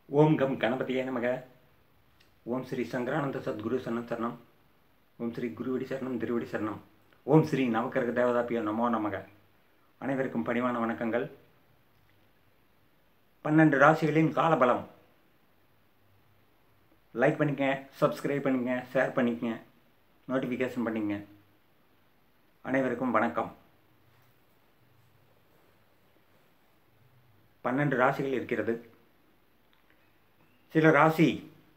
ஓம் come கணபதியே நமக ஓம் ஸ்ரீ சங்கரானந்த சத்குரு சரணம் சரணம் ஓம் ஸ்ரீ குருவடி சரணம் திருவடி சரணம் ஓம் ஸ்ரீ நவக்கரக தேவதாப்பியோ நமோ நமக அனைவருக்கும் பணிவான வணக்கங்கள் பன்னெண்டு ராசிகளின் காலபலம் லைக் பண்ணிக்கங்க சப்ஸ்கிரைப் பண்ணிக்கங்க ஷேர் பண்ணிக்கங்க நோட்டிஃபிகேஷன் பண்ணிக்கங்க அனைவருக்கும் வணக்கம் பன்னெண்டு ராசிகள் இருக்கிறது சில ராசி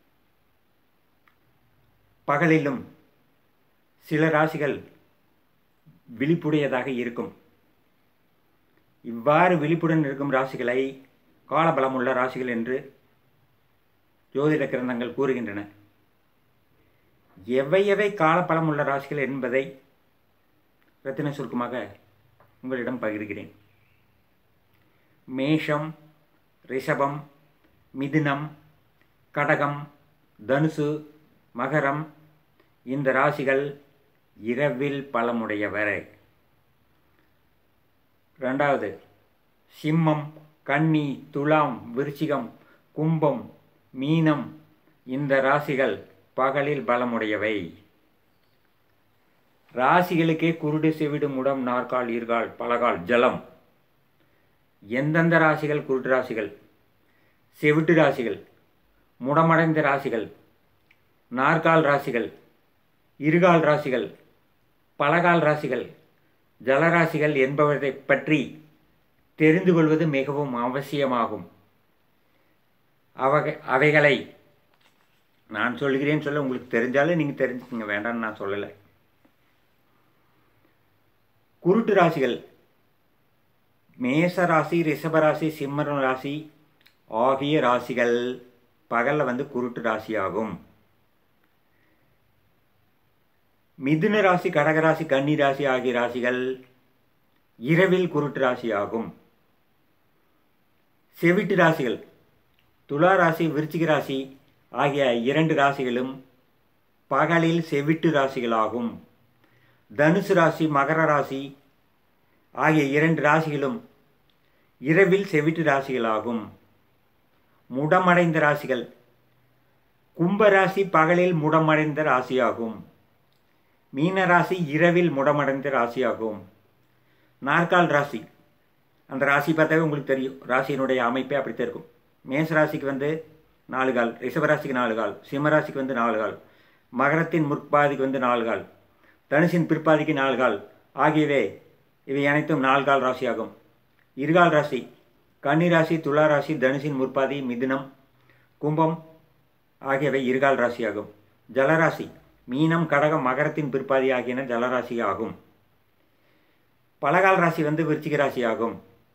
பகலிலும் சில ராசிகள் விழிப்புடையதாக இருக்கும் இவ்வாறு விழிப்புடன் இருக்கும் ராசிகளை காலபலமுள்ள ராசிகள் என்று ஜோதிட கிரந்தங்கள் கூறுகின்றன எவை எவை காலபலமுள்ள ராசிகள் என்பதை ரத்தின சுருக்கமாக உங்களிடம் பகிர்கிறேன் மேஷம் ரிஷபம் மிதுனம் கடகம் தனுசு மகரம் இந்த ராசிகள் இரவில் பலமுடையவர் ரெண்டாவது சிம்மம் கன்னி துலாம் விருச்சிகம் கும்பம் மீனம் இந்த ராசிகள் பகலில் பலமுடையவை ராசிகளுக்கே குருடு செவிடு முடம் நாற்கால் ஈர்கால் பலகால் ஜலம் எந்தெந்த ராசிகள் குருட்டு ராசிகள் செவிட்டு ராசிகள் முடமடைந்த ராசிகள் நாற்கால் ராசிகள் இருகால் ராசிகள் பலகால் ராசிகள் ஜலராசிகள் என்பவற்றை பற்றி தெரிந்து கொள்வது மிகவும் அவசியமாகும் அவக அவைகளை நான் சொல்கிறேன்னு சொல்ல உங்களுக்கு தெரிஞ்சாலும் நீங்கள் தெரிஞ்சுக்கங்க வேண்டாம்னு நான் சொல்லலை குருட்டு ராசிகள் மேச ராசி ரிஷபராசி சிம்மர ராசி ஆகிய ராசிகள் பகலில் வந்து குருட்டு ராசியாகும் மிதுன ராசி கடகராசி கன்னி ராசி ஆகிய ராசிகள் இரவில் குருட்டு ராசியாகும் செவிட்டு ராசிகள் துலா ராசி விருச்சிக ராசி ஆகிய இரண்டு ராசிகளும் பகலில் செவிட்டு ராசிகளாகும் தனுசு ராசி மகர ராசி ஆகிய இரண்டு ராசிகளும் இரவில் செவிட்டு ராசிகளாகும் முடமடைந்த ராசிகள் கும்பராசி பகலில் முடமடைந்த ராசியாகும் மீனராசி இரவில் முடமடைந்த ராசியாகும் நாற்கால் ராசி அந்த ராசி பார்த்தாவே உங்களுக்கு தெரியும் ராசியினுடைய அமைப்பே அப்படித்தான் இருக்கும் மேச ராசிக்கு வந்து நாலு கால் ரிஷபராசிக்கு நாலு கால் சிம்மராசிக்கு வந்து நாலு கால் மகரத்தின் முற்பாதிக்கு வந்து நாலு கால் தனுசின் பிற்பாதிக்கு நாலு கால் ஆகியவை இவை அனைத்தும் நாலு கால் ராசியாகும் இருகால் ராசி கன்னி ராசி துலா ராசி தனுசின் முற்பாதி மிதுனம் கும்பம் ஆகியவை இருகால் ராசியாகும் ஜலராசி மீனம் கடகம் மகரத்தின் பிற்பாதி ஆகியன ஜலராசி ஆகும் பலகால் ராசி வந்து விருச்சிக ராசி ஆகும்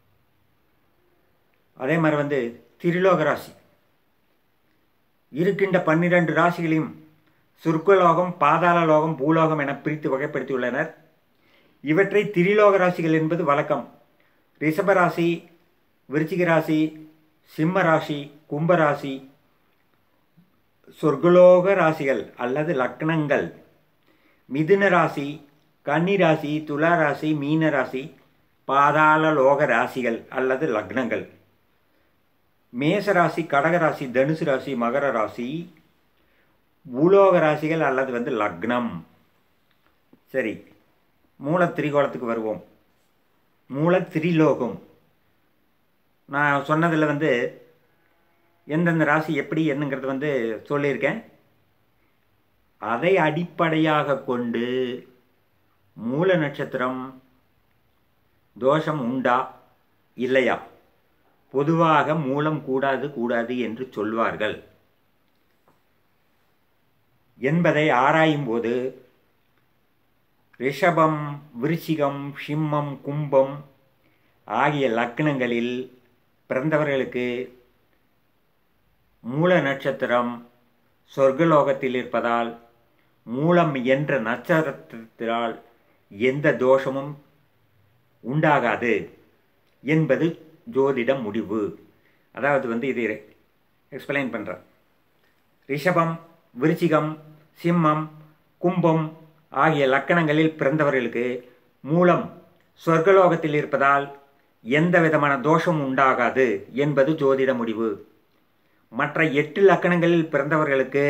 அதே மாதிரி வந்து திரிலோக ராசி இருக்கின்ற பன்னிரண்டு ராசிகளையும் சுர்க்கலோகம் பாதாள லோகம் பூலோகம் என பிரித்து வகைப்படுத்தியுள்ளனர் இவற்றை திரிலோக ராசிகள் என்பது வழக்கம் ரிஷபராசி விருச்சிக ராசி சிம்ம ராசி கும்பராசி சொர்க்கலோக ராசிகள் அல்லது லக்னங்கள் மிதுன ராசி கன்னி ராசி துலா ராசி மீன ராசி பாதாள லோக ராசிகள் அல்லது லக்னங்கள் மேச ராசி கடக ராசி தனுசு ராசி மகர ராசி பூலோக ராசிகள் அல்லது வந்து லக்னம் சரி மூல திரிகோணத்துக்கு வருவோம் மூல திரிலோகம் நான் சொன்னதில் வந்து எந்தெந்த ராசி எப்படி என்னங்கிறது வந்து சொல்லியிருக்கேன் அதை அடிப்படையாக கொண்டு மூல நட்சத்திரம் தோஷம் உண்டா இல்லையா பொதுவாக மூலம் கூடாது கூடாது என்று சொல்வார்கள் என்பதை ஆராயும் போது ரிஷபம் விருச்சிகம் சிம்மம் கும்பம் ஆகிய லக்னங்களில் பிறந்தவர்களுக்கு மூல நட்சத்திரம் சொர்க்கலோகத்தில் இருப்பதால் மூலம் என்ற நட்சத்திரத்தினால் எந்த தோஷமும் உண்டாகாது என்பது ஜோதிட முடிவு அதாவது வந்து இது எக்ஸ்பிளைன் பண்ணுறேன் ரிஷபம் விருச்சிகம் சிம்மம் கும்பம் ஆகிய லக்கணங்களில் பிறந்தவர்களுக்கு மூலம் சொர்க்கலோகத்தில் இருப்பதால் எந்த விதமான தோஷம் உண்டாகாது என்பது ஜோதிட முடிவு மற்ற எட்டு லக்கணங்களில் பிறந்தவர்களுக்கு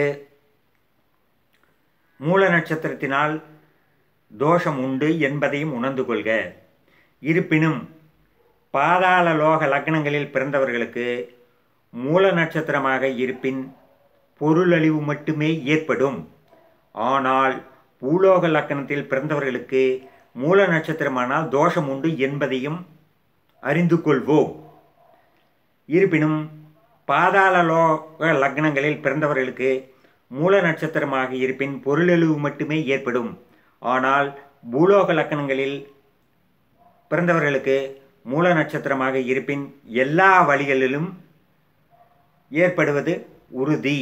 மூல நட்சத்திரத்தினால் தோஷம் உண்டு என்பதையும் உணர்ந்து கொள்க இருப்பினும் பாதாள லோக லக்னங்களில் பிறந்தவர்களுக்கு மூல நட்சத்திரமாக இருப்பின் பொருளழிவு மட்டுமே ஏற்படும் ஆனால் பூலோக லக்கணத்தில் பிறந்தவர்களுக்கு மூல நட்சத்திரமானால் தோஷம் உண்டு என்பதையும் அறிந்து கொள்வோம் இருப்பினும் பாதாள லோக லக்னங்களில் பிறந்தவர்களுக்கு மூல நட்சத்திரமாக இருப்பின் பொருளழிவு மட்டுமே ஏற்படும் ஆனால் பூலோக லக்கணங்களில் பிறந்தவர்களுக்கு மூல நட்சத்திரமாக இருப்பின் எல்லா வழிகளிலும் ஏற்படுவது உறுதி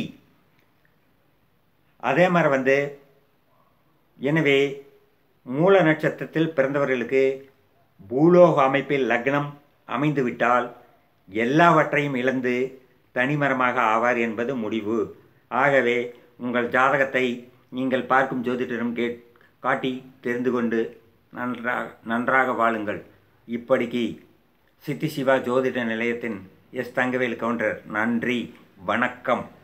அதே மாதிரி வந்து எனவே மூல நட்சத்திரத்தில் பிறந்தவர்களுக்கு பூலோக அமைப்பில் லக்னம் அமைந்துவிட்டால் எல்லாவற்றையும் இழந்து தனிமரமாக ஆவார் என்பது முடிவு ஆகவே உங்கள் ஜாதகத்தை நீங்கள் பார்க்கும் ஜோதிடரிடம் கேட் காட்டி தெரிந்து கொண்டு நன்றாக நன்றாக வாழுங்கள் இப்படிக்கு சித்தி சிவா ஜோதிட நிலையத்தின் எஸ் தங்கவேல் கவுண்டர் நன்றி வணக்கம்